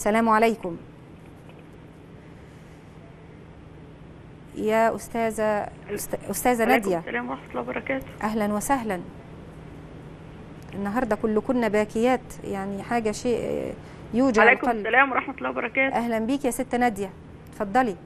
السلام عليكم يا أستاذة أست- أستاذة نادية السلام ورحمة الله وبركاته أهلا وسهلا النهاردة كلكن باكيات يعني حاجة شيء يوجع عليكم القلب السلام ورحمة الله وبركاته أهلا بيك يا ست نادية اتفضلي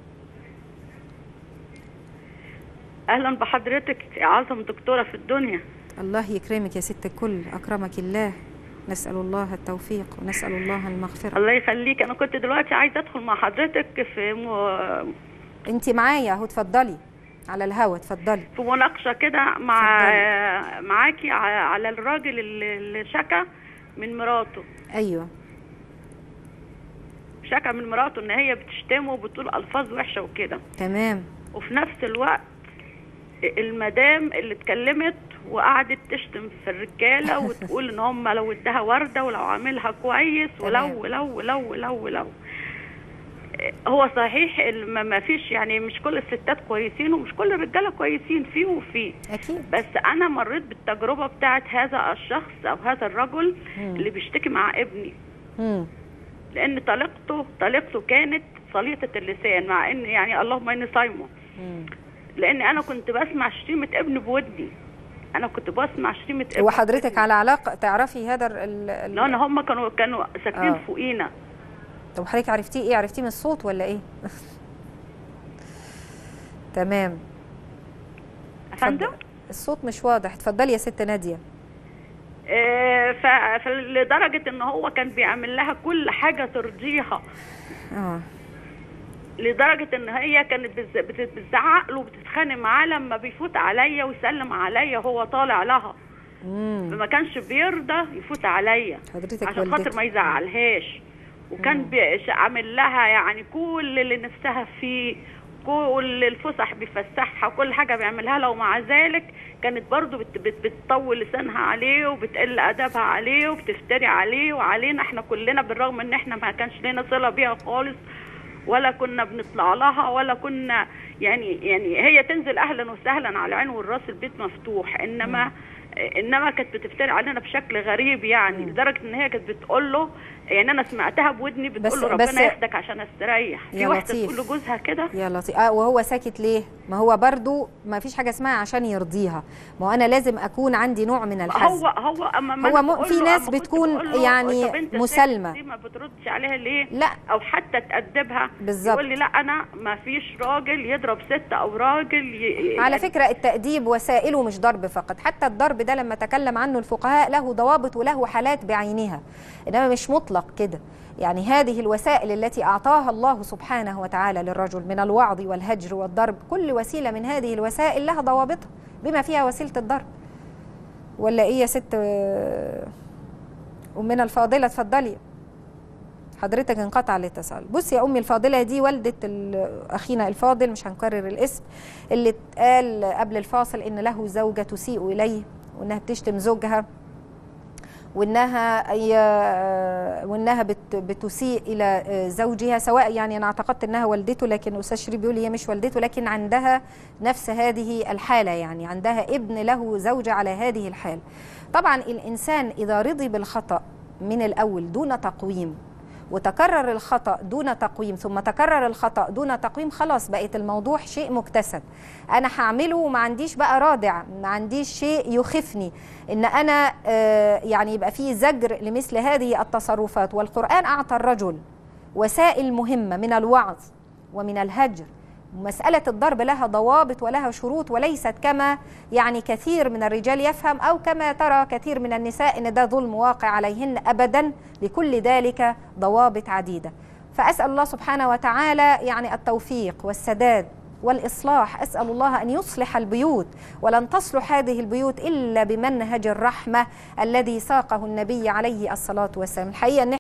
أهلا بحضرتك يا أعظم دكتورة في الدنيا الله يكرمك يا ست الكل أكرمك الله نسأل الله التوفيق ونسأل الله المغفرة الله يخليك أنا كنت دلوقتي عايزة أدخل مع حضرتك في م... انت معايا اهو اتفضلي على الهوا اتفضلي في مناقشة كده مع معاكي ع- على الراجل اللي اللي شكى من مراته ايوه شكى من مراته إن هي بتشتمه وبتقول ألفاظ وحشة وكده تمام وفي نفس الوقت المدام اللي اتكلمت وقعدت تشتم في الرجاله وتقول ان هم لو اداها ورده ولو عاملها كويس تمام. ولو ولو ولو ولو ولو هو صحيح ال- ما ما فيش يعني مش كل الستات كويسين ومش كل الرجاله كويسين فيه وفيه اكيد بس انا مريت بالتجربه بتاعت هذا الشخص او هذا الرجل مم. اللي بيشتكي مع ابني امم لان طليقته طليقته كانت صليطه اللسان مع ان يعني اللهم اني صايمه امم لان انا كنت بسمع شتيمه ابني بودني انا كنت بسمع شتيمه ابني هو حضرتك على علاقه تعرفي هذا ال ال- لا انا هم كانوا كانوا ساكنين آه. فوقينا طب حضرتك عرفتيه ايه عرفتيه من الصوت ولا ايه تمام فندم اتفضل. الصوت مش واضح اتفضلي يا ست ناديه آه ف- فلدرجه ان هو كان بيعمل لها كل حاجه ترضيها اه لدرجه ان هي كانت بتز- بت- بتزعق له وبتتخانق معاه لما بيفوت عليا ويسلم عليا وهو طالع لها امم فما كانش بيرضى يفوت عليا حضرتك عشان خاطر ما والدتك يزعلهاش وكان بيش- عامل لها يعني كل اللي نفسها فيه كل الفسح بيفسحها كل حاجه بيعملها لها ومع ذلك كانت برضو بت بت بتطول لسانها عليه وبتقل ادبها عليه وبتفتري عليه وعلينا احنا كلنا بالرغم ان احنا ما كانش لنا صله بيها خالص ولا كنا بنطلع لها ولا كنا يعني يعني هي تنزل اهلا وسهلا على العين والراس البيت مفتوح انما انما كانت بتفتري علينا بشكل غريب يعني لدرجه ان هي كانت بتقول له يعني انا سمعتها بودني بس- بتقول له بس- ربنا ياخدك عشان استريح في يا واحده لطيف. تقول لجوزها كده يا لطيف اه وهو ساكت ليه ما هو برضو ما فيش حاجه اسمها عشان يرضيها ما هو انا لازم اكون عندي نوع من الحزم هو هو اما ما هو أنا مو- بقول في له- ناس أما كنت بتكون بقول له يعني طب أنت مسالمة. الست دي ما بتردش عليها ليه لا او حتى تأدبها بالظبط. يقول لي لا انا ما فيش راجل يضرب ست او راجل ي... على فكرة التأديب وسائله مش ضرب فقط حتى الضرب ده لما تكلم عنه الفقهاء له ضوابط وله حالات بعينها إنما مش مطلق كده يعني هذه الوسائل التي أعطاها الله سبحانه وتعالى للرجل من الوعظ والهجر والضرب كل وسيلة من هذه الوسائل لها ضوابطها بما فيها وسيلة الضرب ولا إيه يا ست آه، أمنا الفاضلة اتفضلي حضرتك انقطع الاتصال بصي يا امي الفاضله دي والده ال- اخينا الفاضل مش هنكرر الاسم اللي اتقال قبل الفاصل ان له زوجه تسيء اليه وانها بتشتم زوجها وانها هي وانها بت بتسيء الى زوجها سواء يعني انا اعتقدت انها والدته لكن استاذ شريف بيقول هي مش والدته لكن عندها نفس هذه الحاله يعني عندها ابن له زوجه على هذه الحال طبعا الانسان اذا رضي بالخطا من الاول دون تقويم وتكرر الخطأ دون تقويم ثم تكرر الخطأ دون تقويم خلاص بقت الموضوع شيء مكتسب أنا هعمله وما عنديش بقى رادع ما عنديش شيء يخفني إن أنا آه، يعني يبقى فيه زجر لمثل هذه التصرفات والقرآن أعطى الرجل وسائل مهمة من الوعظ ومن الهجر مسألة الضرب لها ضوابط ولها شروط وليست كما يعني كثير من الرجال يفهم أو كما ترى كثير من النساء إن ده ظلم واقع عليهن أبدا لكل ذلك ضوابط عديدة فأسأل الله سبحانه وتعالى يعني التوفيق والسداد والإصلاح أسأل الله أن يصلح البيوت ولن تصلح هذه البيوت إلا بمنهج الرحمة الذي ساقه النبي عليه الصلاة والسلام الحقيقة أن